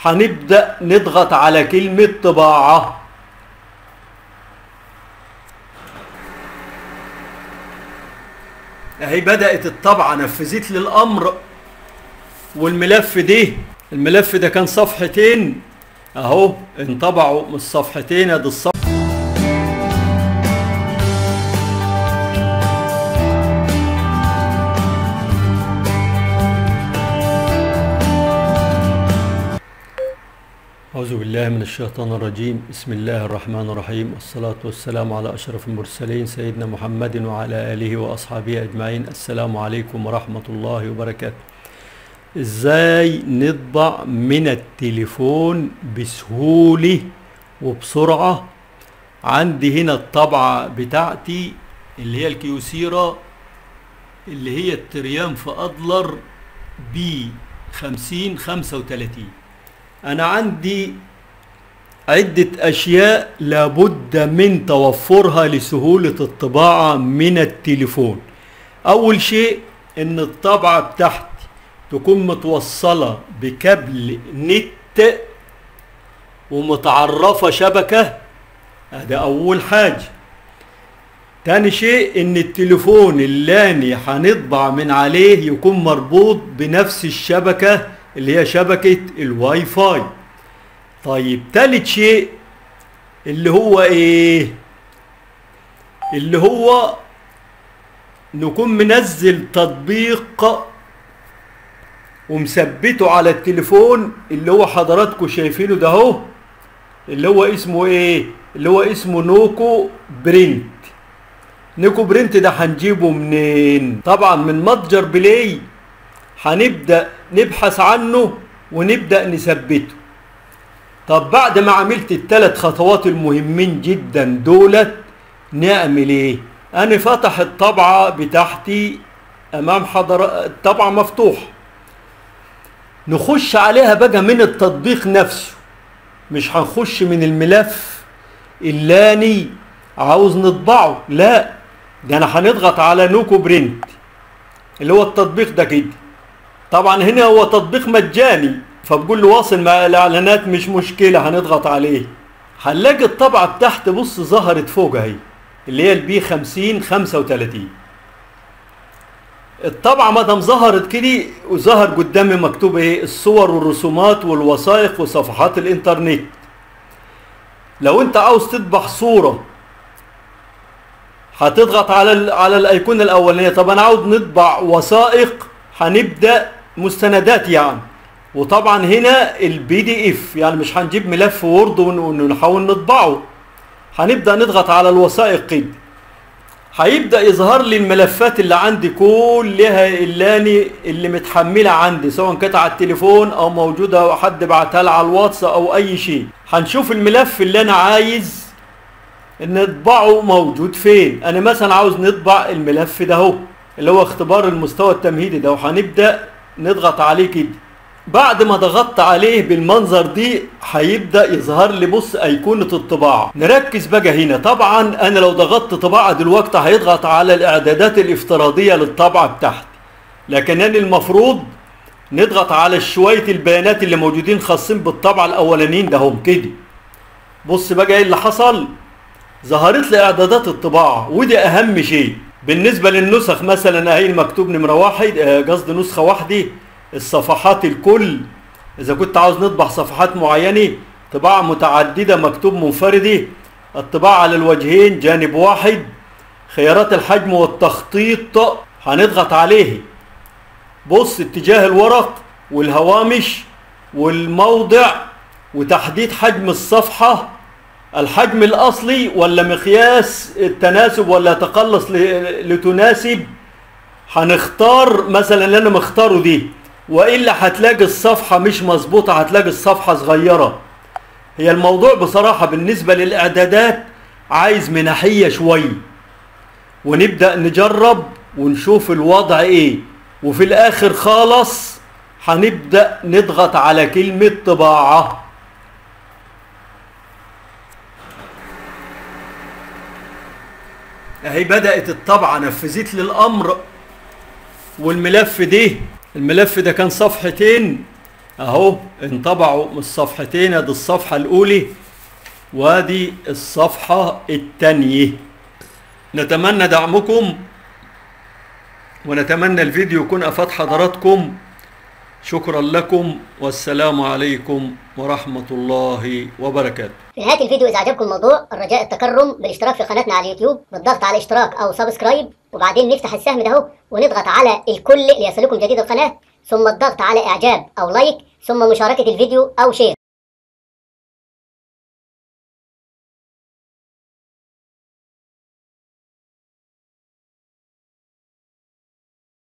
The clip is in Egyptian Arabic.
هنبدأ نضغط على كلمة طباعة اهي بدأت الطبعة نفذت لي الأمر والملف ده الملف ده كان صفحتين اهو انطبعوا من الصفحتين ادي الصفحة أعوذ بالله من الشيطان الرجيم بسم الله الرحمن الرحيم والصلاة والسلام على أشرف المرسلين سيدنا محمد وعلى آله وأصحابه أجمعين السلام عليكم ورحمة الله وبركاته إزاي نطبع من التليفون بسهولة وبسرعة عندي هنا الطبعة بتاعتي اللي هي الكيوسيرا اللي هي التريان في أدلر بي خمسين خمسة وتلاتين أنا عندي عدة أشياء لابد من توفرها لسهولة الطباعة من التليفون أول شيء إن الطبعة بتاعتي تكون متوصلة بكابل نت ومتعرفة شبكة ده أول حاجة تاني شيء ان التليفون اللي أنا هنطبع من عليه يكون مربوط بنفس الشبكة اللي هي شبكة الواي فاي طيب تالت شيء اللي هو ايه اللي هو نكون منزل تطبيق ومثبته على التليفون اللي هو حضراتكم شايفينه ده اهو اللي هو اسمه ايه اللي هو اسمه نوكو برنت نوكو برنت ده هنجيبه منين طبعا من متجر بلاي هنبدأ نبحث عنه ونبدأ نثبته طب بعد ما عملت الثلاث خطوات المهمين جدا دولت نعمل ايه انا فتح الطبعة بتاعتي امام حضر الطبعة مفتوح نخش عليها بقى من التطبيق نفسه مش هنخش من الملف اللاني عاوز نطبعه لا ده انا هنضغط على نوكو برنت اللي هو التطبيق ده كده طبعا هنا هو تطبيق مجاني فبقول له واصل مع الاعلانات مش مشكله هنضغط عليه هنلاقي الطبعه بتاعت بص ظهرت فوق اهي اللي هي البي 50 35 الطبعه ما دام ظهرت كده وظهر قدامي مكتوب ايه الصور والرسومات والوثائق وصفحات الانترنت لو انت عاوز تطبع صوره هتضغط على ال على الايقونه الاولانيه طب انا عاوز نطبع وثائق هنبدا مستندات يعني وطبعا هنا البي دي اف يعني مش هنجيب ملف وورد ونحاول نطبعه هنبدا نضغط على الوثائق كده هيبدا يظهر لي الملفات اللي عندي كلها اللي اللي متحمله عندي سواء كانت على التليفون او موجوده حد بعتها لي على الواتس او اي شيء هنشوف الملف اللي انا عايز نطبعه موجود فين انا مثلا عاوز نطبع الملف ده اهو اللي هو اختبار المستوى التمهيدي ده وهنبدا نضغط عليه كده بعد ما ضغطت عليه بالمنظر دي هيبدا يظهر لي بص ايقونه الطباعه نركز بقى هنا طبعا انا لو ضغطت طباعه دلوقتي هيضغط على الاعدادات الافتراضيه للطبعه بتاعتي لكن انا المفروض نضغط على شويه البيانات اللي موجودين خاصين بالطبعه الاولانيين ده هم كده بص بقى ايه اللي حصل ظهرت لي اعدادات الطباعه ودي اهم شيء بالنسبة للنسخ مثلا اهي المكتوب نمرة واحد قصد نسخة واحدة الصفحات الكل اذا كنت عاوز نطبع صفحات معينة طباعة متعددة مكتوب منفردة الطباعة على الوجهين جانب واحد خيارات الحجم والتخطيط هنضغط عليه بص اتجاه الورق والهوامش والموضع وتحديد حجم الصفحة الحجم الاصلي ولا مقياس التناسب ولا تقلص لتناسب هنختار مثلا اللي انا مختاره دي والا هتلاقي الصفحه مش مظبوطه هتلاقي الصفحه صغيره هي الموضوع بصراحه بالنسبه للاعدادات عايز مناحيه شويه ونبدا نجرب ونشوف الوضع ايه وفي الاخر خالص هنبدا نضغط على كلمه طباعه اهي بدأت الطبعة نفذت لي الأمر والملف ده الملف ده كان صفحتين اهو انطبعوا من الصفحتين ادي الصفحة الاولى وادي الصفحة التانية نتمنى دعمكم ونتمنى الفيديو يكون افاد حضراتكم شكرا لكم والسلام عليكم ورحمة الله وبركاته في نهاية الفيديو إذا عجبكم الموضوع الرجاء التكرم بالاشتراك في قناتنا على اليوتيوب بالضغط على اشتراك أو سبسكرايب وبعدين نفتح السهم ده اهو ونضغط على الكل ليصلكم جديد القناة ثم الضغط على إعجاب أو لايك ثم مشاركة الفيديو أو شير